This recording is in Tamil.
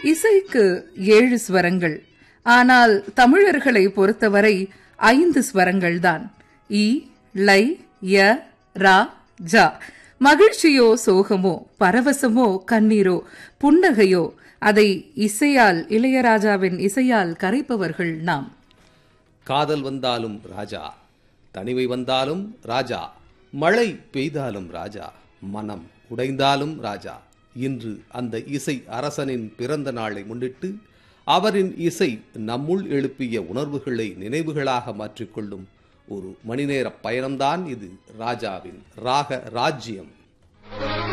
இசைக்கு ஏழு ஸ்வரங்கள் ஆனால் தமிழர்களை பொறுத்தவரை ஐந்து ஸ்வரங்கள்தான் இ லை ய ரா ஜா மகிழ்ச்சியோ சோகமோ பரவசமோ கண்ணீரோ புன்னகையோ அதை இசையால் இளையராஜாவின் இசையால் கரைப்பவர்கள் நாம் காதல் வந்தாலும் ராஜா தனிமை வந்தாலும் ராஜா மழை பெய்தாலும் ராஜா மனம் உடைந்தாலும் ராஜா இன்று அந்த இசை அரசனின் பிறந்த நாளை முன்னிட்டு அவரின் இசை நம்முள் எழுப்பிய உணர்வுகளை நினைவுகளாக மாற்றிக்கொள்ளும் ஒரு மணிநேர பயணம்தான் இது ராஜாவின் ராக ராஜ்யம்